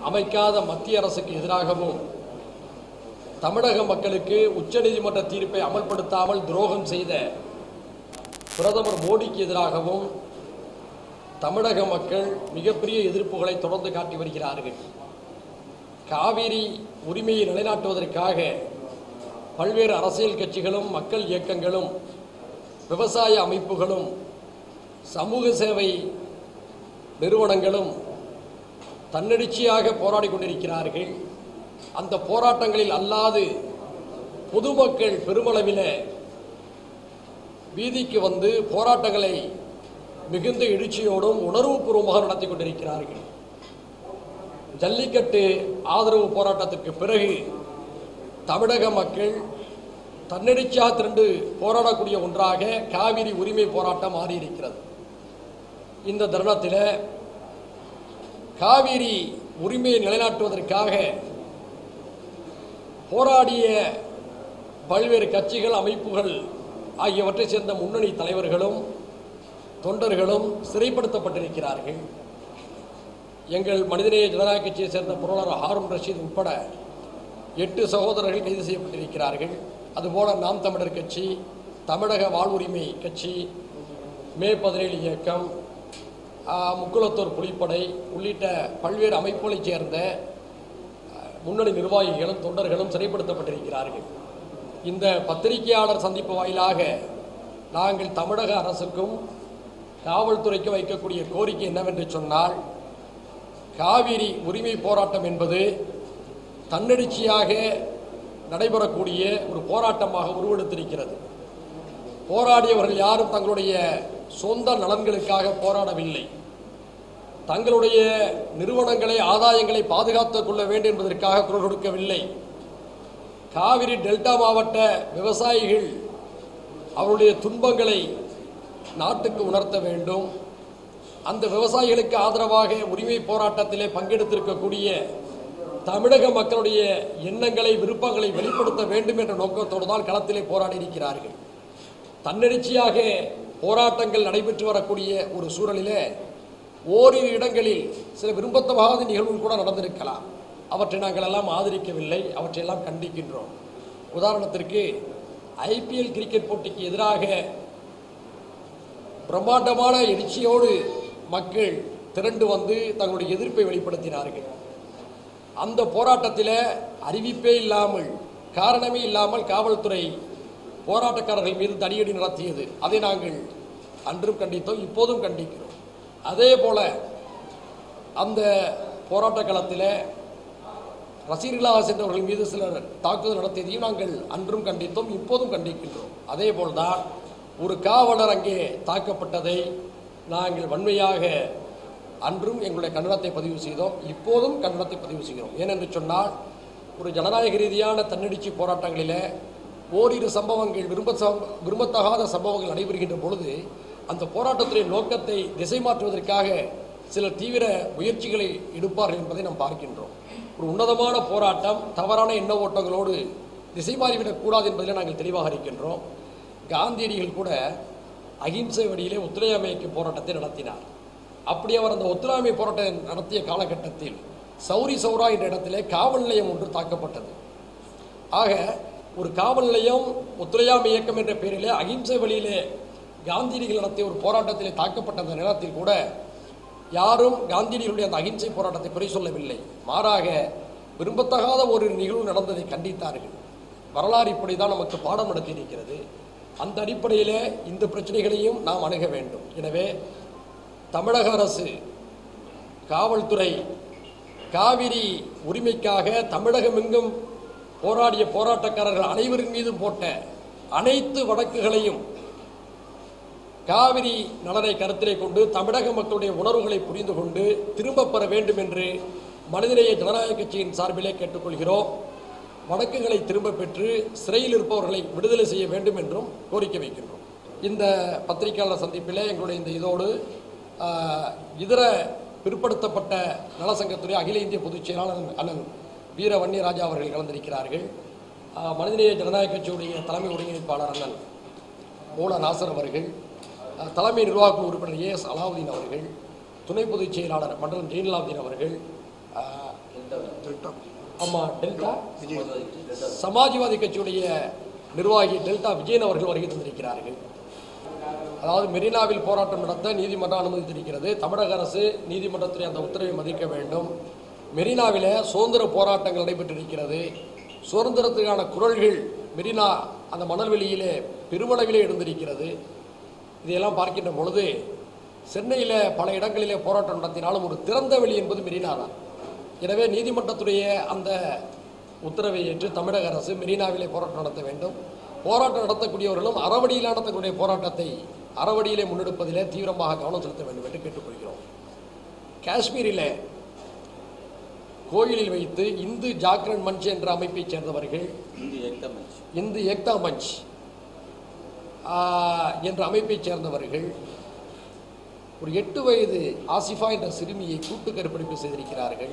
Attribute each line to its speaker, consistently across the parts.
Speaker 1: அமைக்காத மத்திய அரசுக்கு எதிராகவும் தமிழக மக்களுக்கு உச்சநீதிமன்ற தீர்ப்பை அமல்படுத்தாமல் துரோகம் செய்த பிரதமர் மோடிக்கு எதிராகவும் தமிழக மக்கள் மிகப்பெரிய எதிர்ப்புகளை தொடர்ந்து காட்டி வருகிறார்கள் காவிரி உரிமையை நிலைநாட்டுவதற்காக பல்வேறு அரசியல் கட்சிகளும் மக்கள் இயக்கங்களும் விவசாய அமைப்புகளும் சமூக சேவை நிறுவனங்களும் தன்னெழுச்சியாக போராடி கொண்டிருக்கிறார்கள் அந்த போராட்டங்களில் அல்லாது பொதுமக்கள் பெருமளவில் வீதிக்கு வந்து போராட்டங்களை மிகுந்த எழுச்சியோடும் உணர்வுபூர்வமாக நடத்தி கொண்டிருக்கிறார்கள் ஜல்லிக்கட்டு ஆதரவு போராட்டத்திற்கு பிறகு தமிழக மக்கள் தன்னெழுச்சியாக திரண்டு போராடக்கூடிய ஒன்றாக காவிரி உரிமை போராட்டம் மாறியிருக்கிறது இந்த தருணத்தில் காவிரி உரிமையை நிலைநாட்டுவதற்காக போராடிய பல்வேறு கட்சிகள் அமைப்புகள் ஆகியவற்றை சேர்ந்த முன்னணி தலைவர்களும் தொண்டர்களும் சிறைப்படுத்தப்பட்டிருக்கிறார்கள் எங்கள் மனிதநேய ஜனநாயக கட்சியை சேர்ந்த பொருளாளர் ஹாரூன் ரஷீத் உட்பட எட்டு சகோதரர்கள் கைது செய்யப்பட்டிருக்கிறார்கள் அதுபோல நாம் தமிழர் கட்சி தமிழக வாழ்வுரிமை கட்சி மே பதினேழு இயக்கம் ஆ, முக்குளத்தூர் புலிப்படை உள்ளிட்ட பல்வேறு அமைப்புகளைச் சேர்ந்த முன்னணி நிர்வாகிகளும் தொண்டர்களும் சிறைப்படுத்தப்பட்டிருக்கிறார்கள் இந்த பத்திரிகையாளர் சந்திப்பு வாயிலாக நாங்கள் தமிழக அரசுக்கும் காவல்துறைக்கும் வைக்கக்கூடிய கோரிக்கை என்னவென்று சொன்னால் காவிரி உரிமை போராட்டம் என்பது தன்னெழுச்சியாக நடைபெறக்கூடிய ஒரு போராட்டமாக உருவெடுத்திருக்கிறது போராடியவர்கள் யாரும் தங்களுடைய சொந்த நலன்களுக்காக போராடவில்லை தங்களுடைய நிறுவனங்களை ஆதாயங்களை பாதுகாத்துக் கொள்ள வேண்டும் என்பதற்காக குரல் கொடுக்கவில்லை காவிரி டெல்டா மாவட்ட விவசாயிகள் அவருடைய துன்பங்களை நாட்டுக்கு உணர்த்த வேண்டும் அந்த விவசாயிகளுக்கு ஆதரவாக உரிமை போராட்டத்திலே பங்கெடுத்திருக்கக்கூடிய தமிழக மக்களுடைய எண்ணங்களை விருப்பங்களை வெளிப்படுத்த வேண்டும் என்ற நோக்கத்தோடு தான் களத்திலே போராடி இருக்கிறார்கள் தன்னெழுச்சியாக போராட்டங்கள் நடைபெற்று வரக்கூடிய ஒரு சூழலிலே ஓரிரு இடங்களில் சில விரும்பத்தகாத நிகழ்வுகள் கூட நடந்திருக்கலாம் அவற்றை நாங்கள் எல்லாம் ஆதரிக்கவில்லை அவற்றையெல்லாம் கண்டிக்கின்றோம் உதாரணத்திற்கு ஐபிஎல் கிரிக்கெட் போட்டிக்கு எதிராக பிரம்மாண்டமான எழுச்சியோடு மக்கள் திரண்டு வந்து தங்களுடைய எதிர்ப்பை வெளிப்படுத்தினார்கள் அந்த போராட்டத்தில் அறிவிப்பே இல்லாமல் காரணமே இல்லாமல் காவல்துறை போராட்டக்காரர்கள் மீது தடியடி நடத்தியது அதை நாங்கள் அன்றும் கண்டித்தோம் இப்போதும் கண்டிக்கிறோம் அதே போல அந்த போராட்ட களத்தில் ரசீர்களாக சென்றவர்கள் மீது சிலர் தாக்குதல் நடத்தியதையும் நாங்கள் அன்றும் கண்டித்தோம் இப்போதும் கண்டிக்கின்றோம் அதே போல்தான் ஒரு காவலர் அங்கே தாக்கப்பட்டதை நாங்கள் வன்மையாக அன்றும் எங்களுடைய கண்டனத்தை பதிவு செய்தோம் இப்போதும் கண்டனத்தை பதிவு செய்கிறோம் ஏனென்று சொன்னால் ஒரு ஜனநாயக ரீதியான தன்னெழுச்சி போராட்டங்களில் ஓரிரு சம்பவங்கள் விரும்ப சம்- விரும்பத்தகாத சம்பவங்கள் நடைபெறுகின்ற பொழுது அந்த போராட்டத்துடைய நோக்கத்தை திசை மாற்றுவதற்காக சிலர் தீவிர முயற்சிகளை எடுப்பார்கள் என்பதை நாம் பார்க்கின்றோம் ஒரு உன்னதமான போராட்டம் தவறான எண்ண ஓட்டங்களோடு திசை மாறிவிடக்கூடாது என்பதில் நாங்கள் தெளிவாக இருக்கின்றோம் காந்தியடிகள் கூட அகிம்சை வழியிலே ஒத்துழையாமை இயக்க போராட்டத்தை நடத்தினார் அப்படி அவர் அந்த ஒத்துழையாமை போராட்டம் நடத்திய காலகட்டத்தில் சௌரி சௌரா என்ற இடத்திலே காவல் நிலையம் ஒன்று தாக்கப்பட்டது ஆக ஒரு காவல் நிலையம் ஒத்துழையாமை இயக்கம் என்ற பெயரிலே அகிம்சை வழியிலே காந்தியடிகள் நடத்திய ஒரு போராட்டத்திலே தாக்கப்பட்ட அந்த நேரத்தில் கூட யாரும் காந்தியடிகளுடைய அந்த அகிம்சை போராட்டத்தை குறை சொல்லவில்லை மாறாக விரும்பத்தகாத ஒரு நிகழ்வு நடந்ததை கண்டித்தார்கள் வரலாறு இப்படி தான் நமக்கு பாடம் நடத்தி இருக்கிறது அந்த அடிப்படையிலே இந்த பிரச்சனைகளையும் நாம் அணுக வேண்டும் எனவே தமிழக அரசு காவல்துறை காவிரி உரிமைக்காக தமிழகமெங்கும் போராடிய போராட்டக்காரர்கள் அனைவரின் மீதும் போட்ட அனைத்து வழக்குகளையும் காவிரி நலனை கருத்திலே கொண்டு தமிழக மக்களுடைய உணர்வுகளை புரிந்து கொண்டு திரும்பப் பெற வேண்டும் என்று மனிதநேய ஜனநாயக கட்சியின் சார்பிலே கேட்டுக்கொள்கிறோம் வழக்குகளை திரும்பப் பெற்று சிறையில் இருப்பவர்களை விடுதலை செய்ய வேண்டும் என்றும் கோரிக்கை வைக்கின்றோம் இந்த பத்திரிகையாளர் சந்திப்பிலே எங்களுடைய இந்த இதோடு ஆஹ், இதர பிற்படுத்தப்பட்ட நலசங்கத்துறை அகில இந்திய பொதுச் செயலாளர் அண்ணன் வீர வன்னியராஜா அவர்கள் கலந்திருக்கிறார்கள் ஆஹ், மனிதநேய ஜனநாயக கட்சியுடைய தலைமை ஒருங்கிணைப்பாளர் அண்ணன் மூல நாசர் அவர்கள் அஹ், தலைமை நிர்வாக குழு உறுப்பினர் ஏஎஸ் அலாவுதீன் அவர்கள் துணை பொதுச் செயலாளர் மண்டலம் ஜெயினலாவுதீன் அவர்கள் அஹ், ஆமா டெல்டா சமாஜ்வாதி கட்சியுடைய நிர்வாகி டெல்டா விஜயன் அவர்கள் வருகை தந்திருக்கிறார்கள் அதாவது மெரினாவில் போராட்டம் நடத்த நீதிமன்றம் அனுமதித்திருக்கிறது தமிழக அரசு நீதிமன்றத்துறை அந்த உத்தரவை மதிக்க வேண்டும் மெரினாவில் சுதந்திர போராட்டங்கள் நடைபெற்றிருக்கிறது சுதந்திரத்துக்கான குரல்கள் மெரினா அந்த மணல்வெளியிலே பெருமளவிலே எழுந்திருக்கிறது இதையெல்லாம் பார்க்கின்ற பொழுது சென்னையில் பல இடங்களிலே போராட்டம் நடத்தினாலும் ஒரு திறந்த வெளி என்பது மெரினா தான் எனவே நீதிமன்றத்துடைய அந்த உத்தரவை ஏற்று தமிழக அரசு மெரினாவிலே போராட்டம் நடத்த வேண்டும் போராட்டம் நடத்தக்கூடியவர்களும் அறவழியில் நடத்தக்கூடிய போராட்டத்தை அறவழியிலே முன்னெடுப்பதிலே தீவிரமாக கவனம் செலுத்த வேண்டும் என்று கேட்டுக்கொள்கிறோம் காஷ்மீரிலே கோயிலில் வைத்து இந்து ஜாக்ரன் மஞ்ச் என்ற அமைப்பைச் சேர்ந்தவர்கள்
Speaker 2: இந்தி ஏக்தா மஞ்ச்
Speaker 1: இந்து ஏக்தா மஞ்ச் ஆஹ், என்ற அமைப்பைச் சேர்ந்தவர்கள் ஒரு எட்டு வயது ஆசிஃபா என்ற சிறுமியை கூட்டு கருப்பிடிப்பு செய்திருக்கிறார்கள்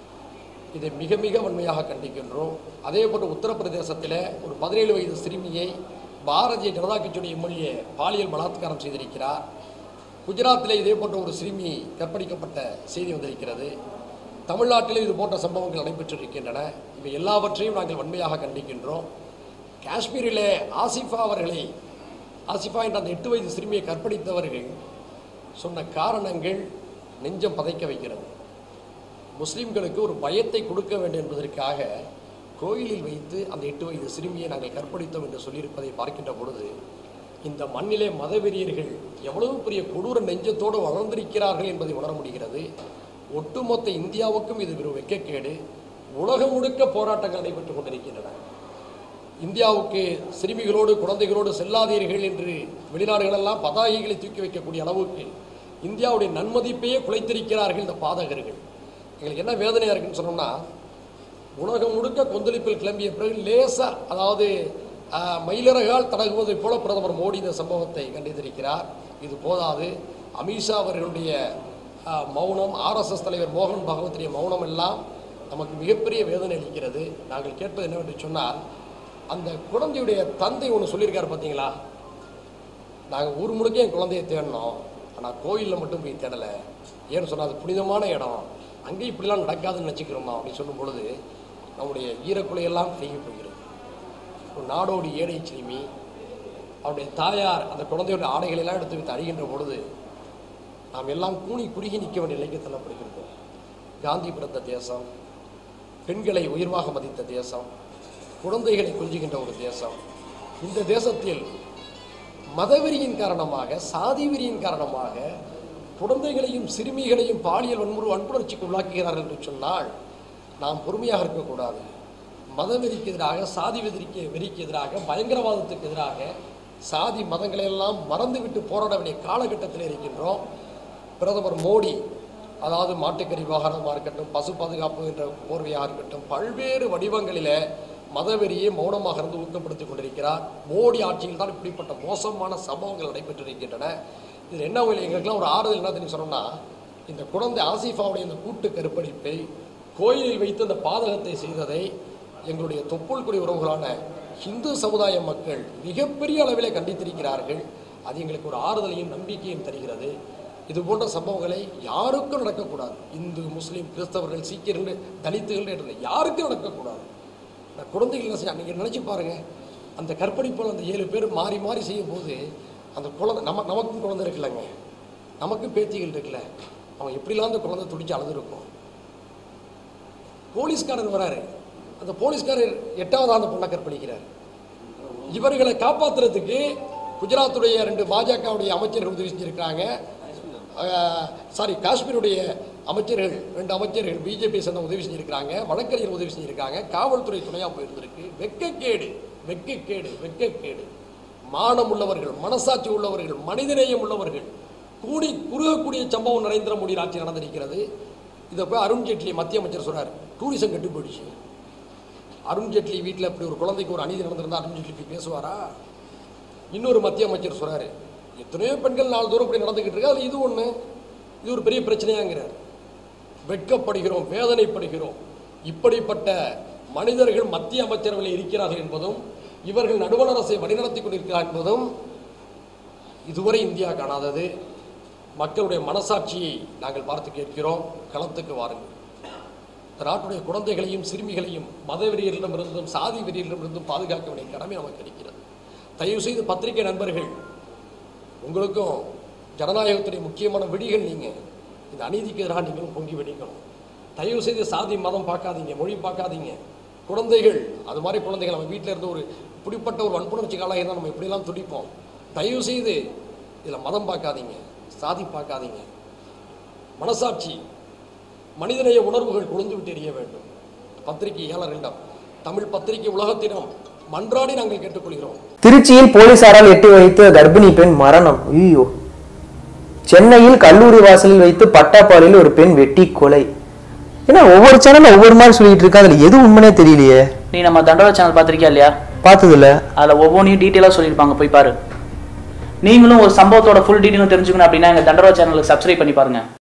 Speaker 1: இதை மிக மிக வன்மையாக கண்டிக்கின்றோம் அதே போன்று உத்தரப்பிரதேசத்தில் ஒரு பதினேழு வயது சிறுமியை பாரதிய ஜனதா கட்சியுடைய எம்எல்ஏ பாலியல் பலாத்காரம் செய்திருக்கிறார் குஜராத்தில் இதே போன்ற ஒரு சிறுமி கற்பழிக்கப்பட்ட செய்தி வந்திருக்கிறது தமிழ்நாட்டிலும் இது போன்ற சம்பவங்கள் நடைபெற்றிருக்கின்றன இவை எல்லாவற்றையும் நாங்கள் வன்மையாக கண்டிக்கின்றோம் காஷ்மீரிலே ஆசிஃபா அவர்களை ஆசிஃபா என்ற அந்த எட்டு வயது சிறுமியை கற்பழித்தவர்கள் சொன்ன காரணங்கள் நெஞ்சம் பதைக்க வைக்கிறது முஸ்லிம்களுக்கு ஒரு பயத்தை கொடுக்க வேண்டும் என்பதற்காக கோயிலில் வைத்து அந்த எட்டு வயது சிறுமியை நாங்கள் கற்பழித்தோம் என்று சொல்லியிருப்பதை பார்க்கின்ற பொழுது இந்த மண்ணிலே மதவெறியர்கள் எவ்வளவு பெரிய கொடூர நெஞ்சத்தோடு வளர்ந்திருக்கிறார்கள் என்பதை உணர முடிகிறது ஒட்டுமொத்த இந்தியாவுக்கும் இது ஒரு வெட்கக்கேடு உலகம் முழுக்க போராட்டங்கள் நடைபெற்றுக் கொண்டிருக்கின்றன இந்தியாவுக்கு சிறுமிகளோடு குழந்தைகளோடு செல்லாதீர்கள் என்று வெளிநாடுகளெல்லாம் பதாகைகளை தூக்கி வைக்கக்கூடிய அளவுக்கு இந்தியாவுடைய நன்மதிப்பையே குலைத்திருக்கிறார்கள் இந்த பாதகர்கள் எங்களுக்கு என்ன வேதனையாக இருக்குன்னு சொன்னோம்னா உலகம் முழுக்க கொந்தளிப்பில் கிளம்பிய பிறகு லேசா அதாவது ஆஹ், மயிலிறகால் தடகுவதைப் போல பிரதமர் மோடி இந்த சம்பவத்தை கண்டித்திருக்கிறார் இது போதாது அமித்ஷா அவர்களுடைய ஆஹ், மௌனம் ஆர்எஸ்எஸ் தலைவர் மோகன் பகவத்துடைய மௌனம் எல்லாம் நமக்கு மிகப்பெரிய வேதனை அளிக்கிறது நாங்கள் கேட்பது என்னவென்று சொன்னால் அந்த குழந்தையுடைய தந்தை ஒன்று சொல்லியிருக்காரு பார்த்தீங்களா நாங்கள் ஊர் முழுக்க என் குழந்தையை தேடினோம் ஆனால் கோயிலில் மட்டும் போய் தேடலை ஏன்னு சொன்னால் அது புனிதமான இடம் அங்கேயும் இப்படிலாம் நடக்காதுன்னு நினச்சிக்கிறோமா அப்படின்னு சொல்லும் பொழுது நம்முடைய ஈரக்குலையெல்லாம் கருகி போகிறது ஒரு நாடோடி ஏழை சிறுமி அவருடைய தாயார் அந்த குழந்தையோட ஆடைகளை எல்லாம் எடுத்து வைத்து அழிகின்ற பொழுது நாம் எல்லாம் கூனி குறுகி நிற்க வேண்டிய நிலைக்கு தள்ளப்படுகின்றோம் காந்தி பிறந்த தேசம் பெண்களை உயர்வாக மதித்த தேசம் குழந்தைகளை கொஞ்சுகின்ற ஒரு தேசம் இந்த தேசத்தில் மதவெறியின் காரணமாக சாதி வெறியின் காரணமாக குழந்தைகளையும் சிறுமிகளையும் பாலியல் வன்முறை வன்புணர்ச்சிக்கு உள்ளாக்குகிறார்கள் என்று சொன்னால் நாம் பொறுமையாக இருக்கக்கூடாது மதவெறிக்கு எதிராக சாதி வெறிக்கு வெறிக்கு எதிராக பயங்கரவாதத்துக்கு எதிராக சாதி மதங்களை எல்லாம் மறந்துவிட்டு போராட வேண்டிய காலகட்டத்தில் இருக்கின்றோம் பிரதமர் மோடி அதாவது மாட்டுக்கறி விவகாரமாக இருக்கட்டும் பசு பாதுகாப்பு என்ற போர்வையாக இருக்கட்டும் பல்வேறு வடிவங்களிலே மதவெறியை மௌனமாக இருந்து ஊக்கப்படுத்திக் கொண்டிருக்கிறார் மோடி ஆட்சியில் தான் இப்படிப்பட்ட மோசமான சம்பவங்கள் நடைபெற்றிருக்கின்றன இதில் என்ன வழி எங்களுக்கெல்லாம் ஒரு ஆறுதல் என்ன தெரியும் சொன்னோம்னா இந்த குழந்தை ஆசிஃபாவுடைய இந்த கூட்டு கருப்படிப்பை கோயிலில் வைத்து அந்த பாதகத்தை செய்ததை எங்களுடைய தொப்புள் குடி உறவுகளான இந்து சமுதாய மக்கள் மிகப்பெரிய அளவிலே கண்டித்திருக்கிறார்கள் அது எங்களுக்கு ஒரு ஆறுதலையும் நம்பிக்கையும் தருகிறது இது போன்ற சம்பவங்களை யாருக்கும் நடக்கக்கூடாது இந்து முஸ்லீம் கிறிஸ்தவர்கள் சீக்கியர்கள் தலித்துகள் என்று யாருக்கும் நடக்கக்கூடாது இந்த குழந்தைகள் என்ன செய்ய நீங்கள் நினச்சி பாருங்கள் அந்த கற்பழிப்பில் அந்த ஏழு பேர் மாறி மாறி செய்யும் போது அந்த குழந்தை நம்ம நமக்கும் குழந்தை இருக்குல்லங்க நமக்கும் பேத்திகள் இருக்குல்ல அவன் எப்படிலாம் அந்த குழந்தை துடிச்சு அழுதுருக்கும் போலீஸ்காரர் வராரு அந்த போலீஸ்காரர் எட்டாவது அந்த பொண்ணை கற்பழிக்கிறார் இவர்களை காப்பாத்துறதுக்கு குஜராத்துடைய ரெண்டு பாஜகவுடைய அமைச்சர்கள் உதவி செஞ்சிருக்காங்க சாரி காஷ்மீருடைய அமைச்சர்கள் ரெண்டு அமைச்சர்கள் பிஜேபி சேர்ந்த உதவி செஞ்சிருக்காங்க வழக்கறிஞர் உதவி செஞ்சிருக்காங்க காவல்துறை துணையாக போயிருந்திருக்கு வெட்கக்கேடு வெட்கக்கேடு வெட்கக்கேடு மானம் உள்ளவர்கள் மனசாட்சி உள்ளவர்கள் மனிதநேயம் உள்ளவர்கள் கூடி குறுகக்கூடிய சம்பவம் நரேந்திர மோடி ஆட்சி நடந்திருக்கிறது இதை போய் அருண்ஜேட்லி மத்திய அமைச்சர் சொல்றாரு டூரிசம் கெட்டு போயிடுச்சு அருண்ஜேட்லி வீட்டில் இப்படி ஒரு குழந்தைக்கு ஒரு அநீதி நடந்திருந்தா அருண்ஜேட்லி போய் பேசுவாரா இன்னொரு மத்திய அமைச்சர் சொல்றாரு எத்தனையோ பெண்கள் நாலு தூரம் இப்படி நடந்துக்கிட்டு இருக்கு அதில் இது ஒன்று இது ஒரு பெரிய பிரச்சனையாங்கிறார் வெட்கப்படுகிறோம் வேதனைப்படுகிறோம் இப்படிப்பட்ட மனிதர்கள் மத்திய அமைச்சரவையில் இருக்கிறார்கள் என்பதும் இவர்கள் நடுவண் அரசை வழிநடத்தி கொண்டிருக்கிறார் என்பதும் இதுவரை இந்தியா காணாதது மக்களுடைய மனசாட்சியை நாங்கள் பார்த்து கேட்கிறோம் களத்துக்கு வாருங்கள் இந்த நாட்டுடைய குழந்தைகளையும் சிறுமிகளையும் மத வெறியரிடமிருந்தும் சாதி வெறியரிடமிருந்தும் பாதுகாக்க வேண்டிய கடமை நமக்கு இருக்கிறது தயவு செய்து பத்திரிகை நண்பர்கள் உங்களுக்கும் ஜனநாயகத்துடைய முக்கியமான விடிகள் நீங்கள் இந்த அநீதிக்கு எதிராக நீங்களும் பொங்கி வெடிக்கணும் தயவு செய்து சாதி மதம் பார்க்காதீங்க மொழி பார்க்காதீங்க குழந்தைகள் அது மாதிரி குழந்தைகள் நம்ம வீட்டில் இருந்து ஒரு இப்படிப்பட்ட ஒரு வன்புணர்ச்சி காலம் இருந்தால் நம்ம இப்படிலாம் துடிப்போம் தயவு செய்து இதில் மதம் பார்க்காதீங்க சாதி பார்க்காதீங்க மனசாட்சி மனிதநேய உணர்வுகள் கொழுந்து விட்டு எறிய வேண்டும் பத்திரிகையாளர்களிடம் தமிழ் பத்திரிகை உலகத்திடம் மன்றாடி நாங்கள் கேட்டுக்கொள்கிறோம்
Speaker 2: திருச்சியில் போலீசாரால் எட்டி வைத்த கர்ப்பிணி பெண் மரணம் ஐயோ சென்னையில் கல்லூரி வாசலில் வைத்து பட்டாப்பாலையில் ஒரு பெண் வெட்டி கொலை ஏன்னா ஒவ்வொரு சேனல்ல ஒவ்வொரு மாதிரி சொல்லிட்டு இருக்கா அதுல எது உண்மைனே தெரியலையே
Speaker 3: நீ நம்ம தண்டோர சேனல் பார்த்திருக்கியா இல்லையா
Speaker 2: பார்த்தது இல்ல
Speaker 3: அதில் ஒவ்வொன்றையும் டீட்டெயிலாக சொல்லியிருப்பாங்க போய் பாரு நீங்களும் ஒரு சம்பவத்தோட ஃபுல் டீட்டெயிலும் தெரிஞ்சுக்கணும் அப்படின்னா எங்கள் தண்டோர சேனலுக்கு சப்ஸ்கிரைப் பண்ணி பாருங்க